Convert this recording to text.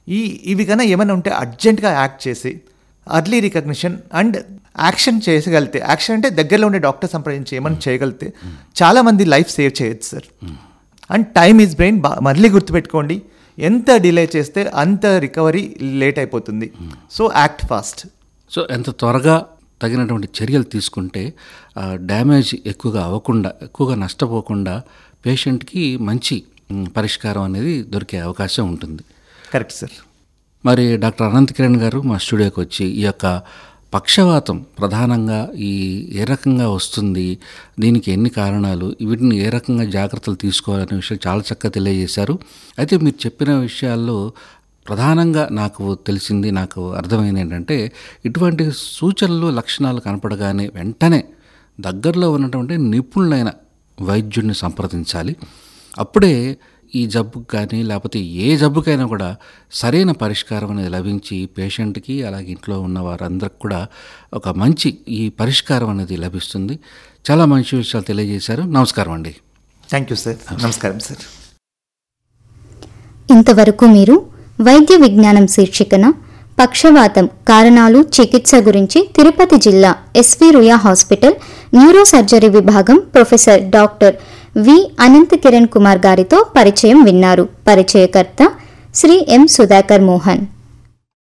ఈ ఇవి కన్నా ఏమైనా ఉంటే అర్జెంటుగా యాక్ట్ చేసి అర్లీ రికగ్నిషన్ అండ్ యాక్షన్ చేయగలిగితే యాక్షన్ అంటే దగ్గరలో ఉండే డాక్టర్ సంప్రదించి ఏమైనా చేయగలిగితే చాలామంది లైఫ్ సేవ్ చేయొచ్చు sir and time is brain బా మళ్ళీ గుర్తుపెట్టుకోండి ఎంత డిలే చేస్తే అంత రికవరీ లేట్ అయిపోతుంది సో యాక్ట్ ఫాస్ట్ సో ఎంత త్వరగా తగినటువంటి చర్యలు తీసుకుంటే ఆ, డ్యామేజ్ ఎక్కువగా అవ్వకుండా ఎక్కువగా నష్టపోకుండా పేషెంట్కి మంచి మ్, పరిష్కారం అనేది దొరికే అవకాశం ఉంటుంది కరెక్ట్ సార్ మరి డాక్టర్ అనంత్ కిరణ్ గారు మా స్టూడియోకి వచ్చి ఈ యొక్క పక్షవాతం ప్రధానంగా ఈ ఏ రకంగా వస్తుంది దీనికి ఎన్ని కారణాలు వీటిని ఏ రకంగా జాగ్రత్తలు తీసుకోవాలనే విషయం చాలా చక్కగా తెలియజేశారు అయితే మీరు చెప్పిన విషయాల్లో ప్రధానంగా నాకు తెలిసింది నాకు అర్థమైంది ఏంటంటే ఇటువంటి సూచనలు లక్షణాలు కనపడగానే వెంటనే దగ్గరలో ఉన్నటువంటి నిపుణులైన వైద్యుడిని సంప్రదించాలి అప్పుడే ఈ జబ్బుకి కానీ లేకపోతే ఏ జబ్బుకైనా కూడా సరైన పరిష్కారం అనేది లభించి పేషెంట్కి అలాగే ఇంట్లో ఉన్న వారందరికి కూడా ఒక మంచి ఈ పరిష్కారం అనేది లభిస్తుంది చాలా మంచి విషయాలు తెలియజేశారు నమస్కారం అండి థ్యాంక్ యూ సార్ నమస్కారం సార్ ఇంతవరకు మీరు వైద్య విజ్ఞానం శీర్షికన పక్షవాతం కారణాలు చికిత్స గురించి తిరుపతి జిల్లా SV Ruia hospital neuro surgery విభాగం professor doctor V Anant Kiran Kumar గారితో పరిచయం విన్నారు పరిచయకర్త శ్రీ ఎం సుధాకర్ మోహన్